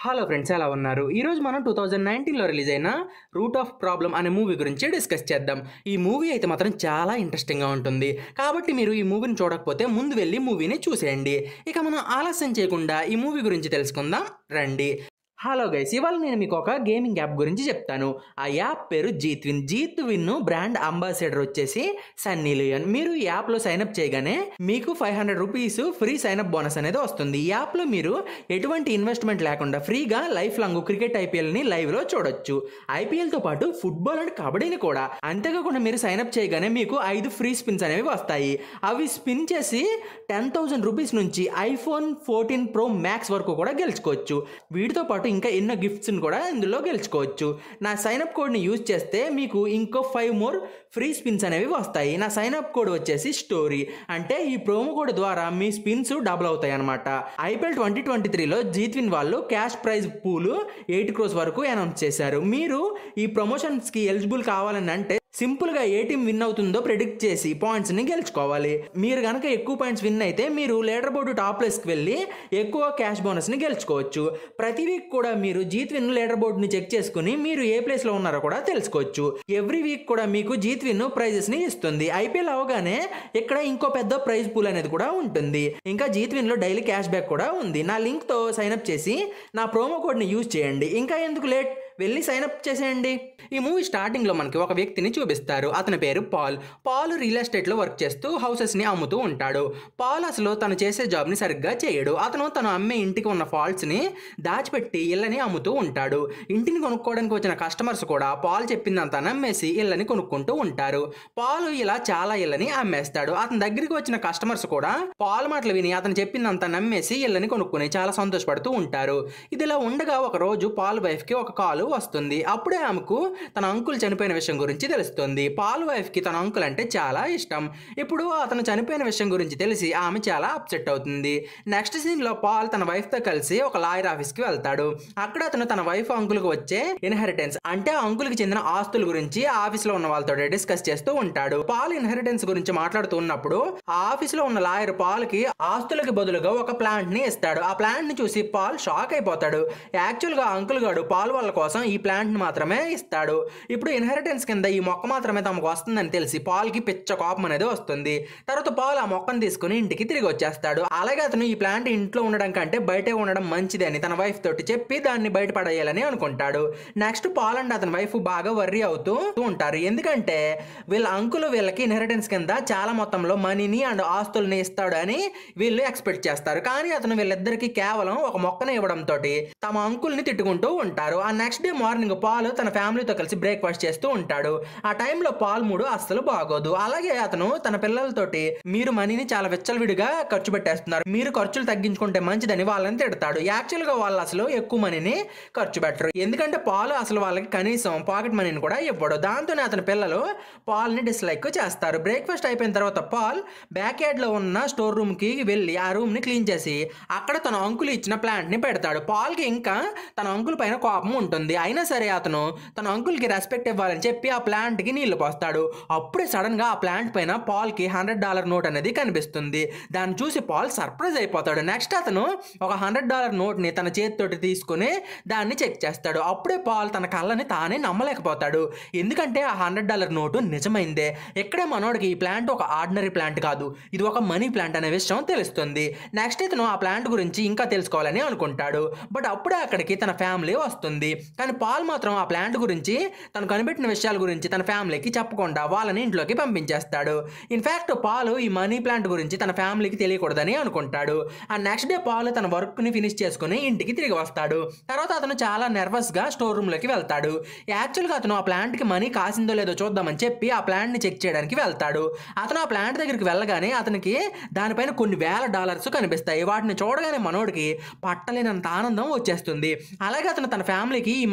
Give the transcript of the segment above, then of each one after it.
hello friends ఎలా ఉన్నారు ఈరోజు మనం టూ థౌజండ్ నైన్టీన్లో రిలీజ్ అయిన రూట్ ఆఫ్ ప్రాబ్లమ్ అనే మూవీ గురించి డిస్కస్ చేద్దాం ఈ మూవీ అయితే మాత్రం చాలా ఇంట్రెస్టింగ్గా ఉంటుంది కాబట్టి మీరు ఈ మూవీని చూడకపోతే ముందు వెళ్ళి మూవీని చూసేయండి ఇక మనం ఆలస్యం చేయకుండా ఈ మూవీ గురించి తెలుసుకుందాం రండి హలో గైస్ ఇవాళ నేను మీకు ఒక గేమింగ్ యాప్ గురించి చెప్తాను ఆ యాప్ పేరు Jeet Win Jeet Win brand ambassador వచ్చేసి సన్నీ లియోన్ మీరు ఈ యాప్లో సైన్అప్ చేయగానే మీకు five hundred rupees free sign up bonus అనేది వస్తుంది ఈ యాప్లో మీరు ఎటువంటి ఇన్వెస్ట్మెంట్ లేకుండా ఫ్రీగా లైఫ్ లాంగ్ క్రికెట్ ఐపీఎల్ని లైవ్లో చూడొచ్చు ఐపీఎల్తో పాటు ఫుట్బాల్ అండ్ కబడ్డీని కూడా అంతేకాకుండా మీరు సైన్అప్ చేయగానే మీకు ఐదు ఫ్రీ స్పిన్స్ అనేవి వస్తాయి అవి స్పిన్ చేసి టెన్ థౌసండ్ రూపీస్ నుంచి ఐఫోన్ ఫోర్టీన్ ప్రో మ్యాక్స్ వరకు కూడా గెలుచుకోవచ్చు వీటితో పాటు ఇంకా ఎన్నో గిఫ్ట్స్ని కూడా ఇందులో గెలుచుకోవచ్చు నా సైన్అప్ కోడ్ని యూజ్ చేస్తే మీకు ఇంకో ఫైవ్ మోర్ ఫ్రీ స్పిన్స్ అనేవి వస్తాయి నా సైన్అప్ కోడ్ వచ్చేసి స్టోరీ అంటే ఈ ప్రోమో కోడ్ ద్వారా మీ స్పిన్స్ డబుల్ అవుతాయి అనమాట ఐపీఎల్ ట్వంటీ ట్వంటీ త్రీలో జీత్విన్ వాళ్ళు క్యాష్ ప్రైజ్ పూలు ఎయిట్ క్రోస్ వరకు అనౌన్స్ చేశారు మీరు ఈ ప్రమోషన్స్కి ఎలిజిబుల్ కావాలని అంటే సింపుల్గా ఏ టీం విన్ అవుతుందో ప్రెడిక్ట్ చేసి పాయింట్స్ని గెలుచుకోవాలి మీరు కనుక ఎక్కువ పాయింట్స్ విన్ అయితే మీరు లీడర్ బోర్డు టాప్ ప్లేస్కి వెళ్ళి ఎక్కువ క్యాష్ బోనస్ని గెలుచుకోవచ్చు ప్రతి వీక్ కూడా మీరు జీత్ విన్ లీడర్ బోర్డుని చెక్ చేసుకుని మీరు ఏ ప్లేస్లో ఉన్నారో కూడా తెలుసుకోవచ్చు ఎవ్రీ వీక్ కూడా మీకు జీత్ విన్ ప్రైజెస్ని ఇస్తుంది ఐపీఎల్ అవగానే ఇక్కడ ఇంకో పెద్ద ప్రైజ్ పూల్ అనేది కూడా ఉంటుంది ఇంకా జీత్ విన్లో డైలీ క్యాష్ బ్యాక్ కూడా ఉంది నా లింక్తో సైన్అప్ చేసి నా ప్రోమో కోడ్ని యూజ్ చేయండి ఇంకా ఎందుకు లేట్ వెళ్ళి సైన్అప్ చేసేయండి ఈ మూవీ స్టార్టింగ్లో మనకి ఒక వ్యక్తిని చూపిస్తారు అతని పేరు పాల్ పాల్ రియల్ ఎస్టేట్లో వర్క్ చేస్తూ హౌసెస్ని అమ్ముతూ ఉంటాడు పాల్ అసలు తను చేసే జాబ్ని సరిగ్గా చేయడు అతను తను అమ్మే ఇంటికి ఉన్న ఫాల్ట్స్ని దాచిపెట్టి ఇళ్ళని అమ్ముతూ ఉంటాడు ఇంటిని కొనుక్కోవడానికి వచ్చిన కస్టమర్స్ కూడా పాల్ చెప్పిందంతా నమ్మేసి ఇళ్ళని కొనుక్కుంటూ ఉంటారు పాలు ఇలా చాలా ఇళ్ళని అమ్మేస్తాడు అతని దగ్గరికి వచ్చిన కస్టమర్స్ కూడా పాల్ మాటలు విని అతను చెప్పిందంతా నమ్మేసి ఇళ్ళని కొనుక్కుని చాలా సంతోషపడుతూ ఉంటారు ఇదిలా ఉండగా ఒక రోజు పాల్ వైఫ్కి ఒక కాలు వస్తుంది అప్పుడే ఆమెకు తన అంకుల్ చనిపోయిన విషయం గురించి తెలుస్తుంది పాల్ వైఫ్కి తన అంకుల్ అంటే చాలా ఇష్టం ఇప్పుడు అతను చనిపోయిన విషయం గురించి తెలిసి ఆమె చాలా అప్సెట్ అవుతుంది నెక్స్ట్ సీన్లో పాల్ తన వైఫ్తో కలిసి ఒక లాయర్ ఆఫీస్కి వెళ్తాడు అక్కడ అతను తన వైఫ్ అంకుల్కి వచ్చే ఇన్హెరిటెన్స్ అంటే ఆ అంకుల్కి చెందిన ఆస్తుల గురించి ఆ ఆఫీస్లో ఉన్న వాళ్ళతో డిస్కస్ చేస్తూ ఉంటాడు పాల్ ఇన్హెరిటెన్స్ గురించి మాట్లాడుతూ ఉన్నప్పుడు ఆ ఆఫీస్లో ఉన్న లాయర్ పాల్కి ఆస్తులకి బదులుగా ఒక ప్లాంట్ ని ఇస్తాడు ఆ ప్లాంట్ ని చూసి పాల్ షాక్ అయిపోతాడు యాక్చువల్ గా అంకుల్ గాడు పాల్ వాళ్ళ కోసం ఈ ప్లాంట్ ని మాత్రమే ఇస్తాడు ఇప్పుడు ఇన్హెరిటెన్స్ కింద ఈ మొక్క మాత్రమే తమకు వస్తుందని తెలిసి పాల్ కి పిచ్చ కోపం అనేది వస్తుంది తర్వాత పాల్ ఆ మొక్కను తీసుకుని ఇంటికి తిరిగి వచ్చేస్తాడు అలాగే అతను ఈ ప్లాంట్ ఇంట్లో ఉండడం కంటే బయటే ఉండడం మంచిది అని తన వైఫ్ తోటి చెప్పి దాన్ని బయట పడేయాలని అనుకుంటాడు నెక్స్ట్ పాల్ అండ్ అతని వైఫ్ బాగా వర్రీ అవుతూ ఉంటారు ఎందుకంటే వీళ్ళ అంకుల్ వీళ్ళకి ఇన్హెరిటెన్స్ కింద చాలా మొత్తంలో మనీని అండ్ ఆస్తుల్ని ఇస్తాడు అని వీళ్ళు ఎక్స్పెక్ట్ చేస్తారు కానీ అతను వీళ్ళిద్దరికి కేవలం ఒక మొక్కని ఇవ్వడంతో తమ అంకుల్ని తిట్టుకుంటూ ఉంటారు ఆ నెక్స్ట్ డే మార్నింగ్ పాల్ తన ఫ్యామిలీతో కలిసి బ్రేక్ఫాస్ట్ చేస్తూ ఉంటాడు ఆ టైంలో పాల్ మూడు అస్సలు బాగోదు అలాగే అతను తన పిల్లలతోటి మీరు మనీని చాలా విచ్చలవిడిగా ఖర్చు పెట్టేస్తున్నారు మీరు ఖర్చులు తగ్గించుకుంటే మంచిదని వాళ్ళని తిడతాడు యాక్చువల్ గా వాళ్ళు అసలు ఎక్కువ మనీని ఖర్చు పెట్టరు ఎందుకంటే పాలు అసలు వాళ్ళకి కనీసం పాకెట్ మనీని కూడా ఇవ్వడు దాంతోనే అతని పిల్లలు పాల్ని డిస్లైక్ చేస్తారు బ్రేక్ఫాస్ట్ అయిపోయిన తర్వాత పాల్ బ్యాక్ యార్డ్ లో ఉన్న స్టోర్ రూమ్ కి వెళ్ళి ఆ రూమ్ ని క్లీన్ చేసి అక్కడ తన అంకుల్ ఇచ్చిన ప్లాంట్ ని పెడతాడు పాల్ కి ఇంకా తన అంకుల్ పైన కోపం ఉంటుంది అయినా సరే అతను తన అంకుల్ కి రెస్పెక్ట్ ఇవ్వాలని చెప్పి ఆ ప్లాంట్ కి నీళ్లు పోస్తాడు అప్పుడే సడన్ గా ఆ ప్లాంట్ పైన పాల్ కి హండ్రెడ్ డాలర్ నోట్ అనేది కనిపిస్తుంది దాన్ని చూసి పాల్ సర్ప్రైజ్ అయిపోతాడు నెక్స్ట్ అతను ఒక హండ్రెడ్ డాలర్ నోట్ ని తన చేతితోటి తీసుకుని దాన్ని చెక్ చేస్తాడు అప్పుడే పాల్ తన కళ్ళని తానే నమ్మలేకపోతాడు ఎందుకంటే ఆ హండ్రెడ్ డాలర్ నోటు నిజమైందే ఇక్కడే మనోడికి ఈ ప్లాంట్ ఒక ఆర్డినరీ ప్లాంట్ కాదు ఇది ఒక మనీ ప్లాంట్ అనే విషయం తెలుస్తుంది నెక్స్ట్ ఇతను ఆ ప్లాంట్ గురించి ఇంకా తెలుసుకోవాలని అనుకుంటాడు బట్ అప్పుడే అక్కడికి తన ఫ్యామిలీ వస్తుంది కానీ పాల్ మాత్రం ఆ ప్లాంట్ గురించి తను కనిపెట్టిన విషయాల గురించి తన ఫ్యామిలీకి చెప్పకుండా వాళ్ళని ఇంట్లోకి పంపించేస్తాడు ఇన్ఫాక్ట్ పాలు ఈ మనీ ప్లాంట్ గురించి తన ఫ్యామిలీకి తెలియకూడదని అనుకుంటాడు ఆ నెక్స్ట్ డే పాలు తన వర్క్ ని ఫినిష్ చేసుకుని ఇంటికి తిరిగి వస్తాడు తర్వాత అతను చాలా నర్వస్ గా స్టోర్ రూమ్ లోకి వెళ్తాడు యాక్చువల్ గా అతను ఆ ప్లాంట్ కి మనీ కాసిందో లేదో చూద్దామని చెప్పి ఆ ప్లాంట్ ని చెక్ చేయడానికి వెళ్తాడు అతను ఆ ప్లాంట్ దగ్గరికి వెళ్ళగానే అతనికి దానిపైన కొన్ని వేల డాలర్స్ కనిపిస్తాయి వాటిని చూడగానే మనోడికి పట్టలేనంత ఆనందం వచ్చేస్తుంది అలాగే అతను తన ఫ్యామిలీకి ఈ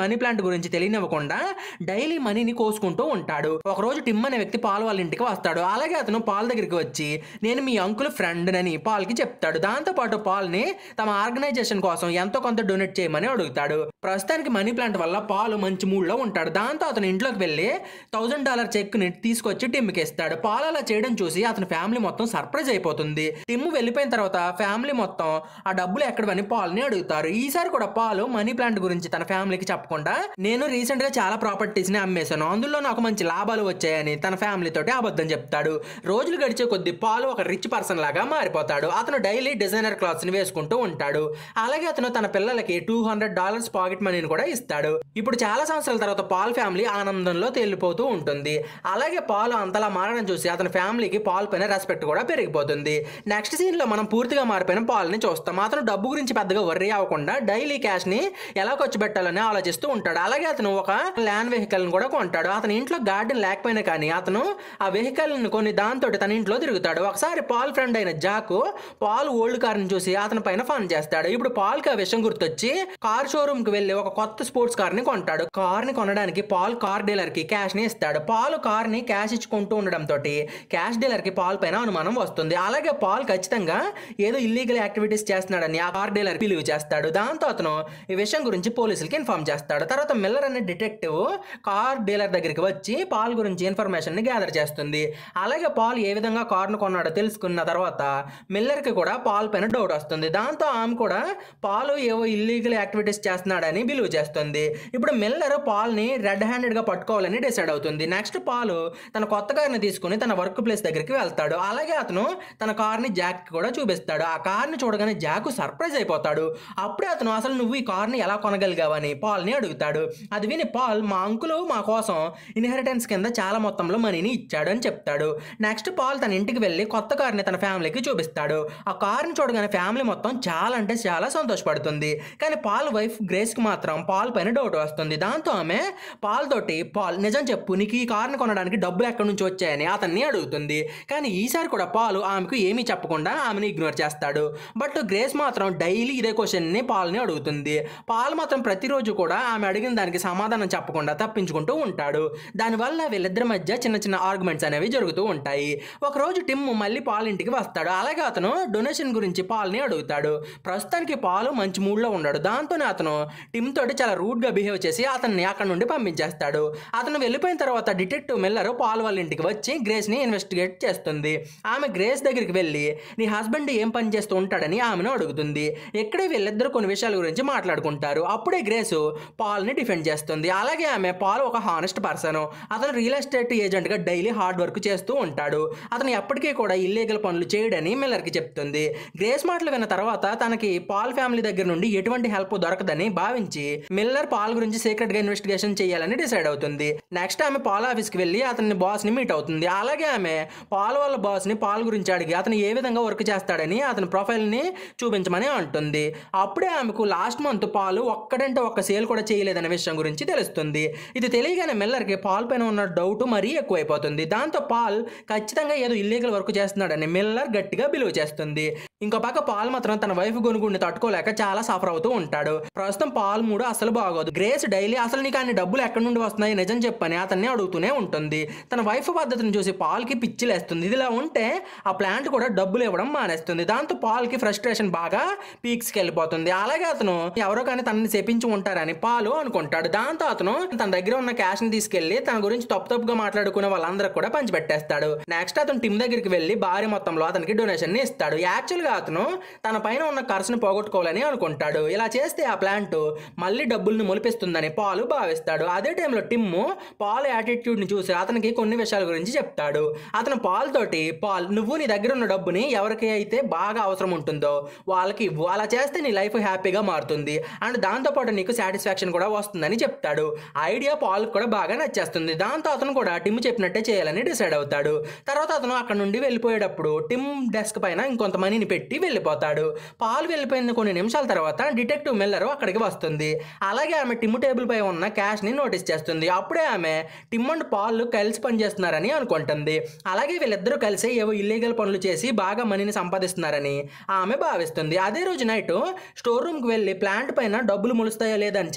మనీ ప్లాంట్ గురించి తెలియనివ్వకుండా డైలీ మనీని కోసుకుంటూ ఉంటాడు ఒకరోజు టిమ్ అనే వ్యక్తి పాల్ వాళ్ళ ఇంటికి వస్తాడు అలాగే అతను పాల్ దగ్గరికి వచ్చి నేను మీ అంకుల్ ఫ్రెండ్ అని పాల్కి చెప్తాడు దాంతో పాటు పాల్ని తమ ఆర్గనైజేషన్ కోసం ఎంతో కొంత డొనేట్ చేయమని అడుగుతాడు ప్రస్తుతానికి మనీ ప్లాంట్ వల్ల పాలు మంచి మూడ్లో ఉంటాడు దాంతో అతను ఇంట్లోకి వెళ్ళి థౌజండ్ డాలర్ చెక్ ని తీసుకొచ్చి టిమ్కి ఇస్తాడు పాల్ అలా చేయడం చూసి అతని ఫ్యామిలీ మొత్తం సర్ప్రైజ్ అయిపోతుంది టిమ్ వెళ్ళిపోయిన తర్వాత ఫ్యామిలీ మొత్తం ఆ డబ్బులు ఎక్కడవని పాల్ని అడుగుతారు ఈసారి కూడా పాలు మనీ ప్లాంట్ గురించి తన ఫ్యామిలీకి చెప్పకుండా నేను రీసెంట్ గా చాలా ప్రాపర్టీస్ ని అమ్మేశాను అందులో నాకు మంచి లాభాలు వచ్చాయని తన ఫ్యామిలీ తోటి అబద్ధం చెప్తాడు రోజులు గడిచే కొద్ది పాలు ఒక రిచ్ పర్సన్ లాగా మారిపోతాడు అతను డైలీ డిజైనర్ క్లాత్స్ ని వేసుకుంటూ ఉంటాడు అలాగే అతను తన పిల్లలకి టూ హండ్రెడ్ డాలర్స్ పాకెట్ మనీని కూడా ఇస్తాడు ఇప్పుడు చాలా సంవత్సరాల తర్వాత పాల్ ఫ్యామిలీ ఆనందంలో తేలిపోతూ ఉంటుంది అలాగే పాలు అంతలా మారడం చూసి అతని ఫ్యామిలీకి పాల్ పైన రెస్పెక్ట్ కూడా పెరిగిపోతుంది నెక్స్ట్ సీన్ లో మనం పూర్తిగా మారిపోయిన పాల్ని చూస్తాం అతను డబ్బు గురించి పెద్దగా వర్రీ అవ్వకుండా డైలీ క్యాష్ ని ఎలా ఖర్చు పెట్టాలని ఆలోచిస్తూ ఉంటాడు అలాగే అతను ఒక ల్యాండ్ వెహికల్ ని కూడా కొంటాడు అతని ఇంట్లో గార్డెన్ లేకపోయినా కానీ అతను ఆ వెహికల్ ని కొన్ని దాంతో తన ఇంట్లో తిరుగుతాడు ఒకసారి పాల్ ఫ్రెండ్ అయిన జాకు పాల్ ఓల్డ్ కార్ ని చూసి అతని పైన ఫన్ చేస్తాడు ఇప్పుడు పాల్ కి ఆ విషయం గుర్తొచ్చి కార్ షోరూమ్ కి వెళ్ళి ఒక కొత్త స్పోర్ట్స్ కార్ ని కొంటాడు కార్ ని కొనడానికి పాల్ కార్ డీలర్ కి క్యాష్ ని ఇస్తాడు పాల్ కార్ ని క్యాష్ ఇచ్చుకుంటూ ఉండడం తోటి క్యాష్ డీలర్ కి పాల్ పైన అనుమానం వస్తుంది అలాగే పాల్ ఖచ్చితంగా ఏదో ఇల్లీగల్ యాక్టివిటీస్ చేస్తున్నాడని ఆ కార్ డీలర్ బిలీవ్ చేస్తాడు దాంతో అతను ఈ విషయం గురించి పోలీసులకి ఇన్ఫార్మ్ చేస్తాడు తర్వాత మిల్లర్ అనే డిటెక్టివ్ కార్ డీలర్ దగ్గరికి వచ్చి పాల్ గురించి ఇన్ఫర్మేషన్ ని గ్యాదర్ చేస్తుంది అలాగే పాల్ ఏ విధంగా కార్ను కొన్నాడో తెలుసుకున్న తర్వాత మిల్లర్ కి కూడా పాల్ పైన డౌట్ వస్తుంది దాంతో ఆమె కూడా పాలు ఏవో ఇల్లీగల్ యాక్టివిటీస్ చేస్తున్నాడని బిలీవ్ చేస్తుంది ఇప్పుడు మిల్లర్ పాల్ ని రెడ్ హ్యాండెడ్ గా పట్టుకోవాలని డిసైడ్ అవుతుంది నెక్స్ట్ పాలు తన కొత్త కార్ని తీసుకుని తన వర్క్ ప్లేస్ దగ్గరికి వెళ్తాడు అలాగే అతను తన కార్ని జాక్ కూడా చూపిస్తాడు ఆ కార్ని చూడగానే జాక్ సర్ప్రైజ్ అయిపోతాడు అప్పుడే అతను అసలు నువ్వు ఈ కార్ని ఎలా కొనగలిగావని పాల్ని అడుగుతాడు అది విని పాల్ మా అంకులు మా కోసం ఇన్హెరిటెన్స్ కింద చాలా మొత్తంలో మనీని ఇచ్చాడు అని చెప్తాడు నెక్స్ట్ పాల్ తన ఇంటికి వెళ్ళి కొత్త కార్ని తన ఫ్యామిలీకి చూపిస్తాడు ఆ కార్ని చూడగానే ఫ్యామిలీ మొత్తం చాలా అంటే చాలా సంతోషపడుతుంది కానీ పాల్ వైఫ్ గ్రేస్కి మాత్రం పాల్ పైన డౌట్ వస్తుంది దాంతో ఆమె పాల్ తోటి పాల్ నిజం చెప్పు నీకు ఈ కార్ని కొనడానికి డబ్బులు ఎక్కడి నుంచి వచ్చాయని అతన్ని అడుగుతుంది కానీ ఈసారి కూడా పాలు ఆమెకు ఏమీ చెప్పకుండా ఆమెను ఇగ్నోర్ చేస్తాడు బట్ గ్రేస్ మాత్రం డైలీ ఇదే క్వశ్చన్ని పాల్ని అడుగుతుంది పాల్ మాత్రం ప్రతిరోజు కూడా ఆమె అడిగిన దానికి సమాధానం చెప్పకుండా తప్పించుకుంటూ ఉంటాడు దానివల్ల వీళ్ళిద్దరి మధ్య చిన్న చిన్న ఆర్గ్యుమెంట్స్ అనేవి జరుగుతూ ఉంటాయి ఒకరోజు టిమ్ మళ్ళీ పాల్ ఇంటికి వస్తాడు అలాగే అతను డొనేషన్ గురించి పాల్ని అడుగుతాడు ప్రస్తుతానికి పాలు మంచి మూడ్లో ఉన్నాడు దాంతోనే అతను టిమ్ తోటి చాలా రూడ్గా బిహేవ్ చేసి అతన్ని అక్కడ నుండి పంపించేస్తాడు అతను వెళ్ళిపోయిన తర్వాత డిటెక్టివ్ మిల్లర్ పాల్ వాళ్ళ ఇంటికి వచ్చి గ్రేస్ని ఇన్వెస్టిగేట్ చేస్తుంది ఆమె గ్రేస్ దగ్గరికి వెళ్ళి నీ హస్బెండ్ ఏం పని చేస్తూ ఉంటాడని ఆమెను అడుగుతుంది ఎక్కడే వీళ్ళిద్దరు కొన్ని విషయాల గురించి మాట్లాడుకుంటారు అప్పుడే గ్రేస్ పాల్ని డిఫెండ్ చేస్తుంది అలాగే ఆమె పాల్ ఒక హానెస్ట్ పర్సన్ అతను రియల్ ఎస్టేట్ ఏజెంట్గా డైలీ హార్డ్ వర్క్ చేస్తూ ఉంటాడు అతను ఎప్పటికీ కూడా ఇల్లీగల్ పనులు చేయడని మిల్లర్కి చెప్తుంది గ్రేస్ మాటలు విన్న తర్వాత తనకి పాల్ ఫ్యామిలీ దగ్గర నుండి ఎటువంటి హెల్ప్ దొరకదని భావించి మిల్లర్ పాల్ గురించి సీక్రెట్ గా ఇన్వెస్టిగేషన్ చేయాలని డిసైడ్ అవుతుంది నెక్స్ట్ ఆమె పాల్ ఆఫీస్కి వెళ్ళి అతని బాస్ ని మీట్ అవుతుంది అలాగే ఆమె పాల్ వాళ్ళ బాస్ ని పాల్ గురించి అడిగి అతను ఏ విధంగా వర్క్ చేస్తాడని అతని ప్రొఫైల్ ని చూపించమని అంటుంది అప్పుడే ఆమెకు లాస్ట్ మంత్ పాలు ఒక్కడంటే ఒక్క సేల్ కూడా చేయలేదనే విషయం గురించి తెలుస్తుంది ఇది తెలియగానే మిల్లర్కి పాల్ పైన ఉన్న డౌట్ మరీ ఎక్కువైపోతుంది దాంతో పాల్ ఖచ్చితంగా ఏదో ఇల్లీగల్ వర్క్ చేస్తున్నాడని మిల్లర్ గట్టిగా బిలువ చేస్తుంది ఇంకో పక్క పాల్ మాత్రం తన వైఫ్ గొనుగుండి తట్టుకోలేక చాలా సఫర్ అవుతూ ఉంటాడు ప్రస్తుతం పాల్ మూడు అసలు బాగోదు గ్రేస్ డైలీ అసలు నీకు అన్ని డబ్బులు ఎక్కడి నుండి వస్తున్నాయి నిజం చెప్పని అతన్ని అడుగుతూనే ఉంటుంది తన వైఫ్ పద్ధతిని చూసి పాల్కి పిచ్చిలేస్తుంది ఇదిలా ఉంటే ఆ ప్లాంట్ కూడా డబ్బులు ఇవ్వడం మానేస్తుంది దాంతో పాల్కి ఫ్రస్ట్రేషన్ బాగా పీక్స్కి వెళ్ళిపోతుంది అలాగే అతను ఎవరో కానీ తనని చెప్పించి ఉంటారని పాలు అనుకుంటాడు దాంతో అతను తన దగ్గర ఉన్న క్యాష్ ని తీసుకెళ్లి తన గురించి తప్పు తప్పుగా మాట్లాడుకునే వాళ్ళందరికి కూడా పంచిపెట్టేస్తాడు నెక్స్ట్ అతను టిమ్ దగ్గరికి వెళ్ళి భారీ మొత్తంలో అతనికి డొనేషన్ ని ఇస్తాడు యాక్చువల్ గా అతను తన పైన ఉన్న ఖర్చును పోగొట్టుకోవాలని అనుకుంటాడు ఇలా చేస్తే ఆ ప్లాంట్ మళ్ళీ డబ్బుల్ని మొలిపిస్తుందని పాలు భావిస్తాడు అదే టైంలో టిమ్ పాల్ యాటిట్యూడ్ ని చూసి అతనికి కొన్ని విషయాల గురించి చెప్తాడు అతను పాల్ తోటి పాల్ నువ్వు నీ దగ్గర ఉన్న డబ్బుని ఎవరికి అయితే బాగా అవసరం ఉంటుందో వాళ్ళకి ఇవ్వు అలా చేస్తే నీ లైఫ్ హ్యాపీగా మారుతుంది అండ్ దాంతోపాటు నీకు సాటిస్ఫాక్షన్ కూడా వస్తుందని చెప్తాడు ఐడియా పాల్ కూడా బాగా నచ్చేస్తుంది దాంతో అతను కూడా టిమ్ చెప్పినట్టే చేయాలని డిసైడ్ అవుతాడు తర్వాత అతను అక్కడ నుండి వెళ్ళిపోయేటప్పుడు టిమ్ డెస్క్ పైన ఇంకొంత మనీని పెట్టి వెళ్ళిపోతాడు పాల్ వెళ్ళిపోయిన కొన్ని నిమిషాల తర్వాత డిటెక్టివ్ మిల్లర్ అక్కడికి వస్తుంది అలాగే ఆమె టిమ్ టేబుల్ పై ఉన్న క్యాష్ ని నోటీస్ చేస్తుంది అప్పుడే ఆమె టిమ్ అండ్ పాల్ కలిసి పనిచేస్తున్నారని అనుకుంటుంది అలాగే వీళ్ళిద్దరూ కలిసి ఏవో ఇల్లీగల్ పనులు చేసి బాగా మనీని సంపాదిస్తున్నారని ఆమె భావిస్తుంది అదే రోజు నైట్ స్టోర్ రూమ్కి వెళ్ళి ప్లాంట్ పైన డబ్బులు ములుస్తాయో లేదని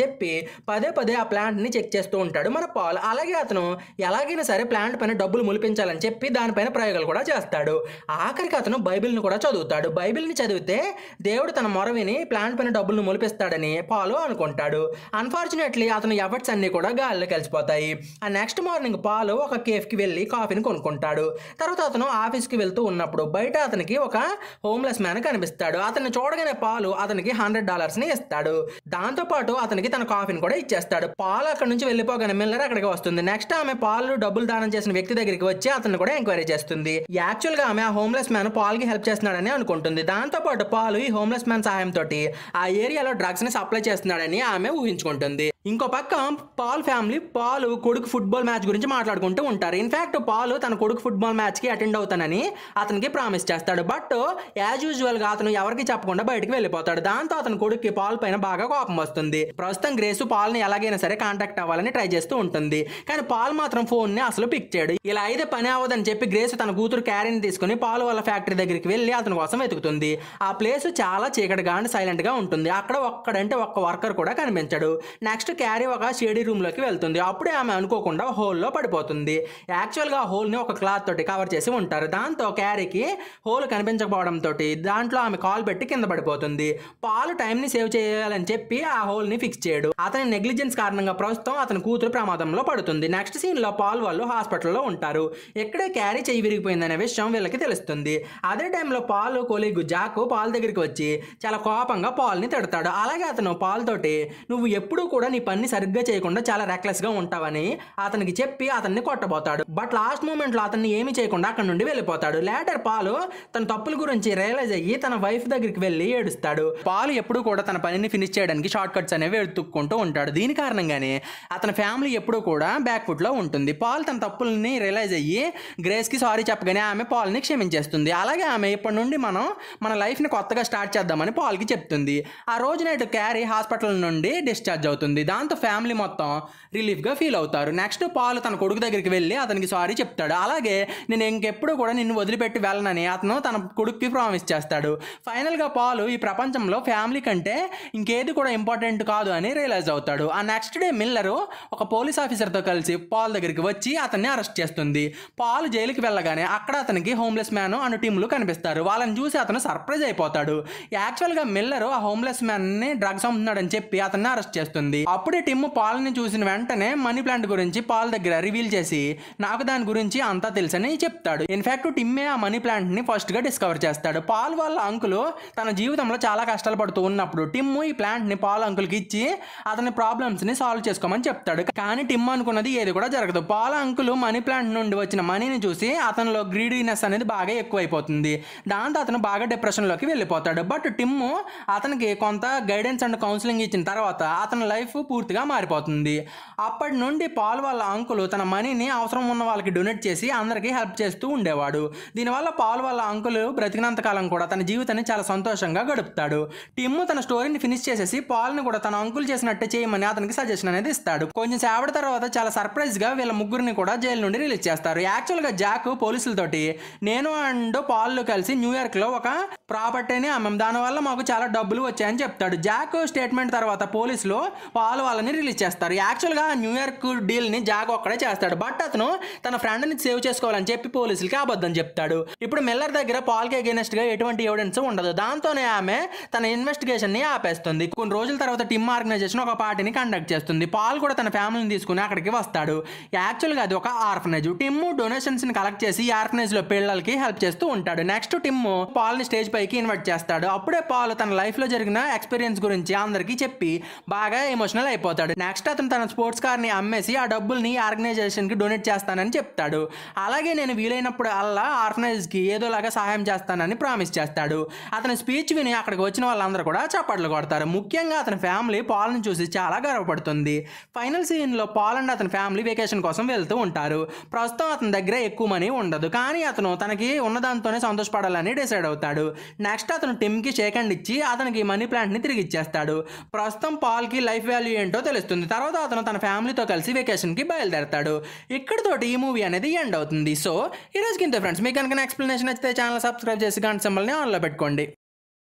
చెప్పి పదే పదే ఆ ప్లాంట్ని చెక్ చేస్తూ ఉంటాడు మన పాల్ అలాగే అతను ఎలాగైనా సరే ప్లాంట్ పైన డబ్బులు ములిపించాలని చెప్పి దానిపైన ప్రయోగాలు కూడా చేస్తాడు ఆఖరికి అతను బైబిల్ని కూడా చదువుతాడు బైబిల్ని చదివితే దేవుడు తన మొరవిని ప్లాంట్ పైన డబ్బులను ములిపిస్తాడని పాలు అనుకుంటాడు అన్ఫార్చునేట్లీ అతను ఎఫర్ట్స్ అన్ని కూడా గాలిలో కలిసిపోతాయి ఆ నెక్స్ట్ మార్నింగ్ పాలు ఒక కేఫ్కి వెళ్ళి కాఫీని కొనుక్కుంటాడు తర్వాత అతను ఆఫీస్కి వెళ్తూ ఉన్నప్పుడు బయట అతనికి ఒక హోమ్లెస్ మ్యాన్ కనిపిస్తాడు అతన్ని చూడగానే పాలు అతనికి హండ్రెడ్ డాలర్స్ని ఇస్తాడు దాంతోపాటు అతనికి తన కాఫీని కూడా ఇచ్చేస్తాడు పాలు అక్కడ నుంచి వెళ్ళిపోగానే మిల్లర్ అక్కడికి వస్తుంది నెక్స్ట్ ఆమె పాలు డబ్బులు దానం చేసిన వ్యక్తి దగ్గరికి వచ్చి అతన్ని కూడా ఎంక్వైరీ చేస్తుంది యాక్చువల్ గా ఆమె ఆ హోమ్లెస్ మ్యాన్ పాల్కి హెల్ప్ చేస్తున్నాడని అనుకుంటుంది దాంతోపాటు పాలు ఈ హోమ్లెస్ మ్యాన్ సహాయంతో ఆ ఏరియాలో డ్రగ్స్ ని సప్లై చేస్తున్నాడని ఆమె ఊహించుకుంటుంది ఇంకో పక్క పాల్ ఫ్యామిలీ పాలు కొడుకు ఫుట్బాల్ మ్యాచ్ గురించి మాట్లాడుకుంటూ ఉంటారు ఇన్ఫాక్ట్ పాలు తన కొడుకు ఫుట్బాల్ మ్యాచ్ కి అటెండ్ అవుతానని అతనికి ప్రామిస్ చేస్తాడు బట్ యాజ్ యూజువల్ గా అతను ఎవరికి చెప్పకుండా బయటికి వెళ్ళిపోతాడు దాంతో అతని కొడుక్కి పాల్ పైన బాగా కోపం వస్తుంది ప్రస్తుతం గ్రేసు పాల్ని ఎలాగైనా సరే కాంటాక్ట్ అవ్వాలని ట్రై చేస్తూ ఉంటుంది కానీ పాల్ మాత్రం ఫోన్ ని అసలు పిక్ చేయడు ఇలా అయితే పని అవ్వదని చెప్పి గ్రేసు తన కూతురు క్యారీని తీసుకుని పాలు వాళ్ళ ఫ్యాక్టరీ దగ్గరికి వెళ్ళి అతని కోసం వెతుకుతుంది ఆ ప్లేస్ చాలా చీకటిగా అండ్ సైలెంట్ గా ఉంటుంది అక్కడ ఒక్కడంటే ఒక్క వర్కర్ కూడా కనిపించడు నెక్స్ట్ క్యారీ ఒక షేడీ రూమ్ లోకి వెళ్తుంది అప్పుడే ఆమె అనుకోకుండా హోల్లో పడిపోతుంది యాక్చువల్ గా హోల్ ని ఒక క్లాత్ తోటి కవర్ చేసి ఉంటారు దాంతో క్యారీకి హోల్ కనిపించకపోవడం తోటి దాంట్లో ఆమె కాల్ పెట్టి కింద పడిపోతుంది పాలు టైం ని సేవ్ చేయాలని చెప్పి ఆ హోల్ ని ఫిక్స్ చేయడు అతని నెగ్లిజెన్స్ కారణంగా ప్రస్తుతం అతని కూతురు ప్రమాదంలో పడుతుంది నెక్స్ట్ సీన్ లో పాల్ వాళ్ళు హాస్పిటల్లో ఉంటారు ఎక్కడే క్యారీ చెయ్యి విరిగిపోయిందనే విషయం వీళ్ళకి తెలుస్తుంది అదే టైంలో పాలు కొలీగు జాకు పాల్ దగ్గరికి వచ్చి చాలా కోపంగా పాల్ని తిడతాడు అలాగే అతను పాల్ తోటి నువ్వు ఎప్పుడూ కూడా నీ పని సరిగ్గా చేయకుండా చాలా రెక్లెస్ గా ఉంటావని అతనికి చెప్పి అతన్ని కొట్టబోతాడు బట్ లాస్ట్ మూమెంట్ లో అతన్ని ఏమి చేయకుండా అక్కడ నుండి వెళ్ళిపోతాడు లేటర్ పాలు తన తప్పుల గురించి రియలైజ్ అయ్యి తన వైఫ్ దగ్గరికి వెళ్ళి ఏడుస్తాడు పాలు ఎప్పుడు కూడా తన పనిని ఫినిష్ చేయడానికి షార్ట్ కట్స్ అనేవి వెతుక్కుంటూ ఉంటాడు దీని కారణంగానే అతని ఫ్యామిలీ ఎప్పుడూ కూడా బ్యాక్ ఫుట్ లో ఉంటుంది పాల్ తన తప్పుల్ని రియలైజ్ అయ్యి గ్రేస్ కి సారీ చెప్పగానే ఆమె పాల్ని క్షమించేస్తుంది అలాగే ఆమె ఇప్పటి నుండి మనం మన లైఫ్ ని కొత్తగా స్టార్ట్ చేద్దామని పాల్కి చెప్తుంది ఆ రోజు నైట్ క్యారీ హాస్పిటల్ నుండి డిశ్చార్జ్ అవుతుంది దాంతో ఫ్యామిలీ మొత్తం రిలీఫ్ గా ఫీల్ అవుతారు నెక్స్ట్ పాల్ తన కొడుకు దగ్గరికి వెళ్ళి అతనికి సారీ చెప్తాడు అలాగే నేను ఇంకెప్పుడు కూడా నిన్ను వదిలిపెట్టి వెళ్ళనని అతను తన కొడుక్కి ప్రామిస్ చేస్తాడు ఫైనల్ గా పాలు ఈ ప్రపంచంలో ఫ్యామిలీ కంటే ఇంకేది కూడా ఇంపార్టెంట్ కాదు అని రియలైజ్ అవుతాడు ఆ నెక్స్ట్ డే మిల్లరు ఒక పోలీస్ ఆఫీసర్తో కలిసి పాల్ దగ్గరికి వచ్చి అతన్ని అరెస్ట్ చేస్తుంది పాల్ జైలుకి వెళ్ళగానే అక్కడ అతనికి హోమ్లెస్ మ్యాన్ అను టీంలు కనిపిస్తారు వాళ్ళని చూసి అతను సర్ప్రైజ్ అయిపోతాడు యాక్చువల్గా మిల్లర్ ఆ హోమ్లెస్ మ్యాన్ ని డ్రగ్స్ అమ్ముతున్నాడని చెప్పి అతన్ని అరెస్ట్ చేస్తుంది అప్పుడే టిమ్ పాల్ని చూసిన వెంటనే మనీ ప్లాంట్ గురించి పాల్ దగ్గర రివీల్ చేసి నాకు దాని గురించి అంతా తెలుసని చెప్తాడు ఇన్ఫాక్ట్ టిమ్మే ఆ మనీ ప్లాంట్ ని ఫస్ట్ గా డిస్కవర్ చేస్తాడు పాల్ వాళ్ళ అంకులు తన జీవితంలో చాలా కష్టాలు పడుతూ ఉన్నప్పుడు టిమ్ ఈ ప్లాంట్ ని పాల్ అంకుల్కి ఇచ్చి అతని ప్రాబ్లమ్స్ ని సాల్వ్ చేసుకోమని చెప్తాడు కానీ టిమ్ అనుకున్నది ఏది కూడా జరగదు పాల్ అంకుల్ మనీ ప్లాంట్ నుండి వచ్చిన మనీని చూసి అతనిలో గ్రీడీనెస్ అనేది బాగా ఎక్కువైపోతుంది దాంతో అతను బాగా డిప్రెషన్ లోకి వెళ్ళిపోతాడు బట్ టిమ్ అతనికి కొంత గైడెన్స్ అండ్ కౌన్సిలింగ్ ఇచ్చిన తర్వాత అతని లైఫ్ పూర్తిగా మారిపోతుంది అప్పటి నుండి పాల్ వాళ్ళ అంకుల్ తన మనీని అవసరం ఉన్న వాళ్ళకి డొనేట్ చేసి అందరికీ హెల్ప్ చేస్తూ ఉండేవాడు దీనివల్ల పాల్ వాళ్ళ అంకుల్ బ్రతికినంత కాలం కూడా తన జీవితాన్ని చాలా సంతోషంగా గడుపుతాడు టిమ్ తన స్టోరీని ఫినిష్ చేసేసి పాల్ని కూడా తన అంకుల్ చేసినట్టే చేయమని అతనికి సజెషన్ అనేది ఇస్తాడు కొంచెం సేపటి తర్వాత చాలా సర్ప్రైజ్ గా వీళ్ళ ముగ్గురిని కూడా జైలు నుండి రిలీజ్ చేస్తారు యాక్చువల్ గా జాక్ పోలీసులతోటి నేను అండ్ పాల్ కలిసి న్యూయార్క్ లో ఒక ప్రాపర్టీని అమ్మాం దానివల్ల మాకు చాలా డబ్బులు వచ్చాయని చెప్తాడు జాక్ స్టేట్మెంట్ తర్వాత పోలీసులు పాల్ వాళ్ళని రిలీజ్ చేస్తారు యాక్చువల్ గా న్యూయార్క్ డీల్ ని జాక్ ఒక్కడే చేస్తాడు బట్ అతను తన ఫ్రెండ్ ని సేవ్ చేసుకోవాలని చెప్పి పోలీసులకి అబద్ధం చెప్తాడు ఇప్పుడు మిల్లర్ దగ్గర పాల్ కి అగేనెస్ట్ గా ఎటువంటి ఎవిడెన్స్ ఉండదు దాంతోనే ఆమె తన ఇన్వెస్టిగేషన్ ని ఆపేస్తుంది కొన్ని రోజుల తర్వాత టిమ్ ఆర్గనైజేషన్ ఒక పార్టీని కండక్ట్ చేస్తుంది పాల్ కూడా తన ఫ్యామిలీని తీసుకుని అక్కడికి వస్తాడు యాక్చువల్గా అది ఒక ఆర్ఫనేజ్ టిమ్ డొనేషన్స్ ని కలెక్ట్ చేసి ఈ ఆర్ఫనేజ్ లో పిల్లలకి హెల్ప్ చేస్తూ ఉంటాడు నెక్స్ట్ టిమ్ పాల్ ని స్టేజ్ పైకి ఇన్వైట్ చేస్తాడు అప్పుడే పాల్ తన లైఫ్ లో జరిగిన ఎక్స్పీరియన్స్ గురించి అందరికీ చెప్పి బాగా ఎమోషనల్ అయిపోతాడు నెక్స్ట్ అతను తన స్పోర్ట్స్ కార్ ని అమ్మేసి ఆ డబ్బుల్ని ఆర్గనైజేషన్ కి డొనేట్ చేస్తానని చెప్తాడు అలాగే నేను వీలైనప్పుడు అల్లా ఆర్ఫనైజ్ కి ఏదోలాగా సహాయం చేస్తానని ప్రామిస్ చేస్తాడు అతని స్పీచ్ విని అక్కడికి వచ్చిన వాళ్ళందరూ కూడా చప్పట్లు కొడతారు ముఖ్యంగా అతని ఫ్యామిలీ పాల్ని చూసి చాలా గర్వపడుతుంది ఫైనల్ సీన్ లో పాల్ అండ్ అతని ఫ్యామిలీ వెకేషన్ కోసం వెళ్తూ ఉంటారు ప్రస్తుతం అతని దగ్గర ఎక్కువ మనీ ఉండదు కానీ అతను తనకి ఉన్నదాంతోనే సంతోషపడాలని డిసైడ్ అవుతాడు నెక్స్ట్ అతను టిమ్ కి షేక్ హ్యాండ్ ఇచ్చి అతనికి మనీ ప్లాంట్ ని తిరిగి ఇచ్చేస్తాడు ప్రస్తుతం పాల్ కి లైఫ్ వాల్యూ ఏంటో తెలుస్తుంది తర్వాత అతను తన ఫ్యామిలీతో కలిసి వెకేషన్ కి బయలుదేరతాడు ఇక్కడితోటి ఈ మూవీ అనేది ఎండ్ అవుతుంది సో ఈ రోజుకి ఇంత ఫ్రెండ్స్ మీకు కనుక ఎక్స్ప్లెనేషన్ నచ్చితే ఛానల్ సబ్స్క్రైబ్ చేసి గంట సింబల్ని ఆన్లో పెట్టుకోండి